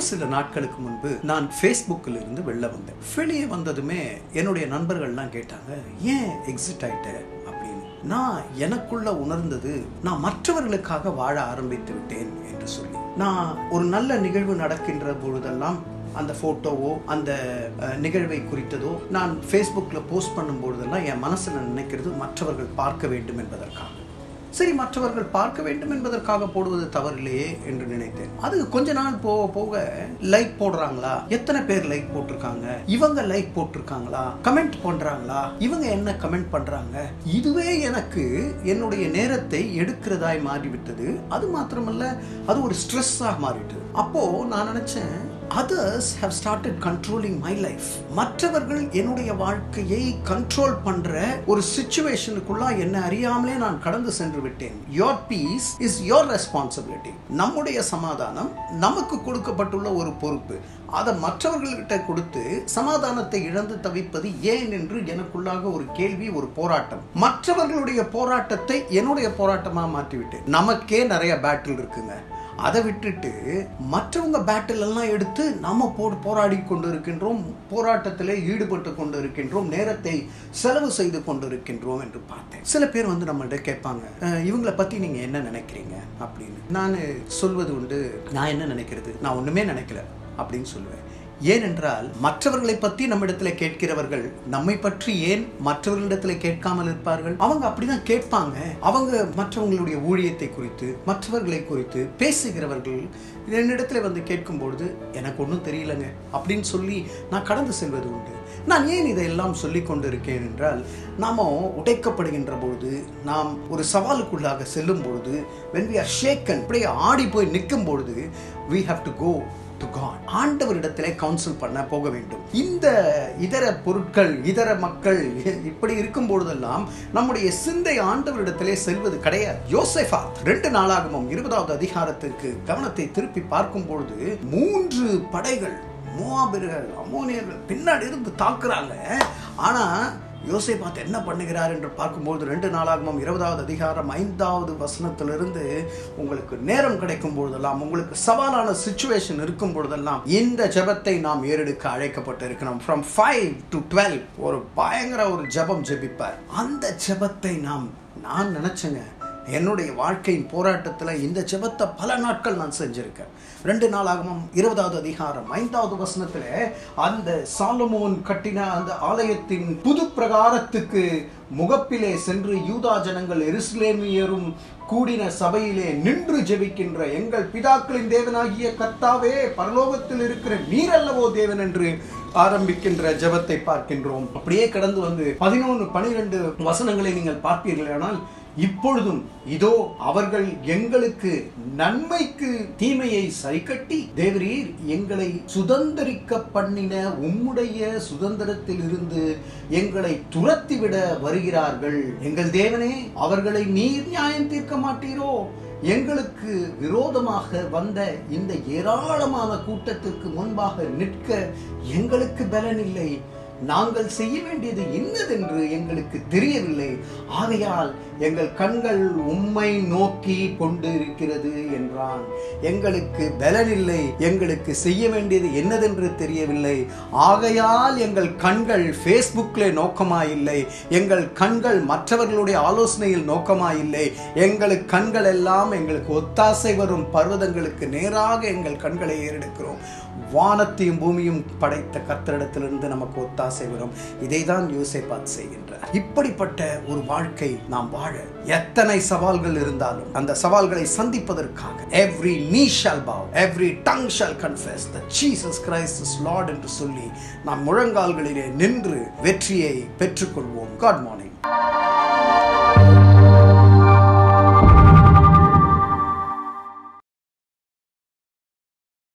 ஒரு சில நாட்களுக்கு முன்பு நான் ஃபேஸ்புக்கில் இருந்து வெளில வந்தேன் வெளியே வந்ததுமே என்னுடைய நண்பர்கள்லாம் கேட்டாங்க ஏன் எக்ஸிட் ஆயிட்ட அப்படின்னு நான் எனக்குள்ள உணர்ந்தது நான் மற்றவர்களுக்காக வாழ ஆரம்பித்து விட்டேன் என்று சொல்லி நான் ஒரு நல்ல நிகழ்வு நடக்கின்ற பொழுதெல்லாம் அந்த ஃபோட்டோவோ அந்த அஹ், நிகழ்வை குறித்ததோ நான் ஃபேஸ்புக்கில் போஸ்ட் பண்ணும் பொழுதெல்லாம் என் மனசில் நினைக்கிறது மற்றவர்கள் பார்க்க வேண்டும் என்பதற்காக சரி மற்றவர்கள் பார்க்க வேண்டும் என்பதற்காக போடுவது தவறில்லையே என்று நினைத்தேன் அது கொஞ்ச நாள் போக போக லைக் போடுறாங்களா எத்தனை பேர் லைக் போட்டிருக்காங்க இவங்க லைக் போட்டிருக்காங்களா கமெண்ட் பண்றாங்களா இவங்க என்ன கமெண்ட் பண்றாங்க இதுவே எனக்கு என்னுடைய நேரத்தை எடுக்கிறதாய் மாறிவிட்டது அது மாத்திரமல்ல அது ஒரு ஸ்ட்ரெஸ்ஸாக மாறிட்டது அப்போ நான் நினைச்சேன் others have started controlling my life மற்றவர்கள் என்னுடைய வாழ்க்கையை கண்ட்ரோல் பண்ற ஒரு சுச்சுவேஷனுக்குள்ள என்ன அறியாமலே நான் கடந்து சென்று விட்டேன் your peace is your responsibility நம்முடைய சமாதானம் நமக்கு கொடுக்கப்பட்டுள்ள ஒரு பொறுப்பு அதை மற்றவர்கள்கிட்ட கொடுத்து சமாதானத்தை இழந்து தவிப்பது ஏன் என்று எனக்குள்ளாக ஒரு கேள்வி ஒரு போராட்டம் மற்றவர்களுடைய போராட்டத்தை என்னுடைய போராட்டமா மாற்றிவிட்டேன் நமக்கே நிறைய பேட்டில் இருக்குங்க அதை விட்டுட்டு மற்றவங்க பேட்டில் எல்லாம் எடுத்து நம்ம போடு போராடி கொண்டு இருக்கின்றோம் போராட்டத்திலே ஈடுபட்டு கொண்டு இருக்கின்றோம் நேரத்தை செலவு செய்து கொண்டு இருக்கின்றோம் என்று பார்த்தேன் சில பேர் வந்து நம்மள்ட்ட கேட்பாங்க "அஹ், இவங்களை பத்தி நீங்க என்ன நினைக்கிறீங்க அப்படின்னு நான் சொல்வது உண்டு நான் என்ன நினைக்கிறது நான் ஒண்ணுமே நினைக்கல அப்படின்னு சொல்லுவேன் ஏனென்றால் மற்றவர்களை பற்றி நம்மிடத்தில் கேட்கிறவர்கள் நம்மை பற்றி ஏன் மற்றவர்களிடத்தில் கேட்காமல் இருப்பார்கள் அவங்க அப்படிதான் கேட்பாங்க அவங்க மற்றவங்களுடைய ஊழியத்தை குறித்து மற்றவர்களை குறித்து பேசுகிறவர்கள் என்னிடத்துல வந்து கேட்கும்பொழுது எனக்கு ஒன்றும் தெரியலங்க அப்படின்னு சொல்லி நான் கடந்து செல்வது உண்டு நான் ஏன் இதையெல்லாம் சொல்லி கொண்டு இருக்கேன் என்றால் நாம உடைக்கப்படுகின்ற பொழுது நாம் ஒரு சவாலுக்குள்ளாக செல்லும் பொழுது when we are shaken அப்படியே ஆடி போய் நிற்கும் பொழுது we have to go to God ஆண்டவரிடத்திலே கவுன்சில் பண்ண போக வேண்டும் இந்த இதர பொருட்கள் இதர மக்கள் இப்படி இருக்கும் பொழுதெல்லாம் நம்முடைய சிந்தை ஆண்டவரிடத்திலே செல்வது கிடையாது யோசேஃபாத் ரெண்டு நாளாகமும் இருபதாவது அதிகாரத்திற்கு கவனத்தை திருப்பி பார்க்கும் பொழுது மூன்று படைகள் மோவாபிர்கள் அமோனியர்கள் பின்னாடி இருந்து தாக்குறாங்க ஆனா யோசேபாத் என்ன பண்ணுகிறார் என்று பார்க்கும்போது ரெண்டு நாளாகமும் இருபதாவது அதிகாரம் ஐந்தாவது வசனத்திலிருந்து உங்களுக்கு நேரம் கிடைக்கும் பொழுதெல்லாம் உங்களுக்கு சவாலான சுச்சுவேஷன் இருக்கும் பொழுதெல்லாம் இந்த ஜெபத்தை நாம் ஏறெடுக்க அழைக்கப்பட்டு இருக்கிறோம் ஃப்ரம் ஃபைவ் டு டுவெல் ஒரு பயங்கர ஒரு ஜெபம் ஜெபிப்பார் அந்த ஜெபத்தை நாம் நான் நினைச்சேங்க என்னுடைய வாழ்க்கையின் போராட்டத்தில் இந்த ஜெபத்தை பல நாட்கள் நான் செஞ்சிருக்கேன் ரெண்டு நாளாகவும் இருபதாவது அதிகாரம் ஐந்தாவது வசனத்தில் அந்த சாலமோன் கட்டின அந்த ஆலயத்தின் புது பிரகாரத்துக்கு முகப்பிலே சென்று யூதா ஜனங்கள் எருசலேமியரும் கூடின சபையிலே நின்று ஜெபிக்கின்ற எங்கள் பிதாக்களின் தேவனாகிய கர்த்தாவே பரலோகத்தில் இருக்கிற நீரல்லவோ தேவன் என்று ஆரம்பிக்கின்ற ஜெபத்தை பார்க்கின்றோம் அப்படியே கடந்து வந்து பதினொன்று பனிரெண்டு வசனங்களை நீங்கள் பார்ப்பீர்களானால் இப்பொழுதும் இதோ அவர்கள் எங்களுக்கு நன்மைக்கு தீமையை சரிக்கட்டி தேவரீர் எங்களை சுதந்திரிக்க பண்ணின உம்முடைய சுதந்திரத்தில் இருந்து எங்களை துரத்திவிட வருகிறார்கள் எங்கள் தேவனே அவர்களை நீர் நியாயம் தீர்க்க மாட்டீரோ எங்களுக்கு விரோதமாக வந்த இந்த ஏராளமான கூட்டத்திற்கு முன்பாக நிற்க எங்களுக்கு பலன் இல்லை நாங்கள் செய்ய வேண்டியது இன்னதென்று எங்களுக்கு தெரியவில்லை ஆகையால் எங்கள் கண்கள் உம்மை நோக்கி கொண்டு இருக்கிறது என்றான் எங்களுக்கு பலன் இல்லை எங்களுக்கு செய்ய வேண்டியது என்னதென்று தெரியவில்லை ஆகையால் எங்கள் கண்கள் ஃபேஸ்புக்கில் நோக்கமாயில்லை எங்கள் கண்கள் மற்றவர்களுடைய ஆலோசனையில் நோக்கமாயில்லை எங்களுக்கு கண்கள் எல்லாம் எங்களுக்கு ஒத்தாசை வரும் பர்வதங்களுக்கு நேராக எங்கள் கண்களை ஏறெடுக்கிறோம் வானத்தையும் பூமியும் படைத்த கர்த்தரிடத்திலிருந்து நமக்கு ஒத்தாசை வரும் இதை தான் யோசேபாத் செய்கின்றார் இப்படிப்பட்ட ஒரு வாழ்க்கை நாம் வாழ எத்தனை சவால்கள் இருந்தாலும் அந்த சவால்களை சந்திப்பதற்காக every knee shall bow every tongue shall confess the Jesus Christ is lord என்று சொல்லி நாம் முழங்கால்களிலே நின்று வெற்றியை பெற்றுக்கொள்வோம் காட் மார்னிங்